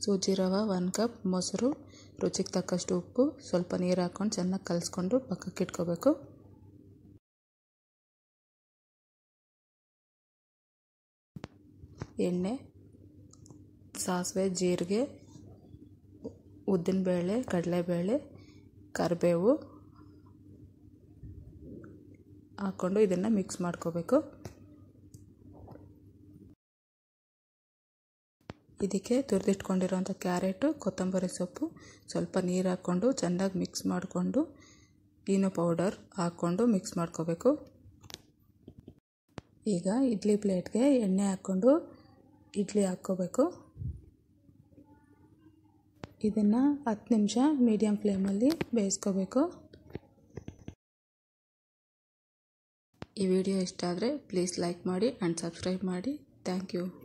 ಸೂಜಿ ರವೆ ಒಂದು ಕಪ್ ಮೊಸರು ರುಚಿಗೆ ತಕ್ಕಷ್ಟು ಉಪ್ಪು ಸ್ವಲ್ಪ ನೀರು ಹಾಕ್ಕೊಂಡು ಚೆನ್ನಾಗಿ ಕಲಿಸ್ಕೊಂಡು ಪಕ್ಕಕ್ಕೆ ಇಟ್ಕೋಬೇಕು ಎಣ್ಣೆ ಸಾಸಿವೆ ಜೀರಿಗೆ ಉದ್ದಿನಬೇಳೆ ಕಡಲೆಬೇಳೆ ಕರಿಬೇವು ಹಾಕ್ಕೊಂಡು ಇದನ್ನು ಮಿಕ್ಸ್ ಮಾಡ್ಕೋಬೇಕು ಇದಕ್ಕೆ ತುರಿದಿಟ್ಕೊಂಡಿರೋಂಥ ಕ್ಯಾರೆಟು ಕೊತ್ತಂಬರಿ ಸೊಪ್ಪು ಸ್ವಲ್ಪ ನೀರು ಹಾಕ್ಕೊಂಡು ಚೆಂದಾಗಿ ಮಿಕ್ಸ್ ಮಾಡಿಕೊಂಡು ಈನೋ ಪೌಡರ್ ಹಾಕ್ಕೊಂಡು ಮಿಕ್ಸ್ ಮಾಡ್ಕೋಬೇಕು ಈಗ ಇಡ್ಲಿ ಪ್ಲೇಟ್ಗೆ ಎಣ್ಣೆ ಹಾಕ್ಕೊಂಡು ಇಡ್ಲಿ ಹಾಕ್ಕೋಬೇಕು ಇದನ್ನು ಹತ್ತು ನಿಮಿಷ ಮೀಡಿಯಮ್ ಫ್ಲೇಮಲ್ಲಿ ಬೇಯಿಸ್ಕೋಬೇಕು ಈ ವಿಡಿಯೋ ಇಷ್ಟ ಆದರೆ ಪ್ಲೀಸ್ ಲೈಕ್ ಮಾಡಿ ಆ್ಯಂಡ್ ಸಬ್ಸ್ಕ್ರೈಬ್ ಮಾಡಿ ಥ್ಯಾಂಕ್ ಯು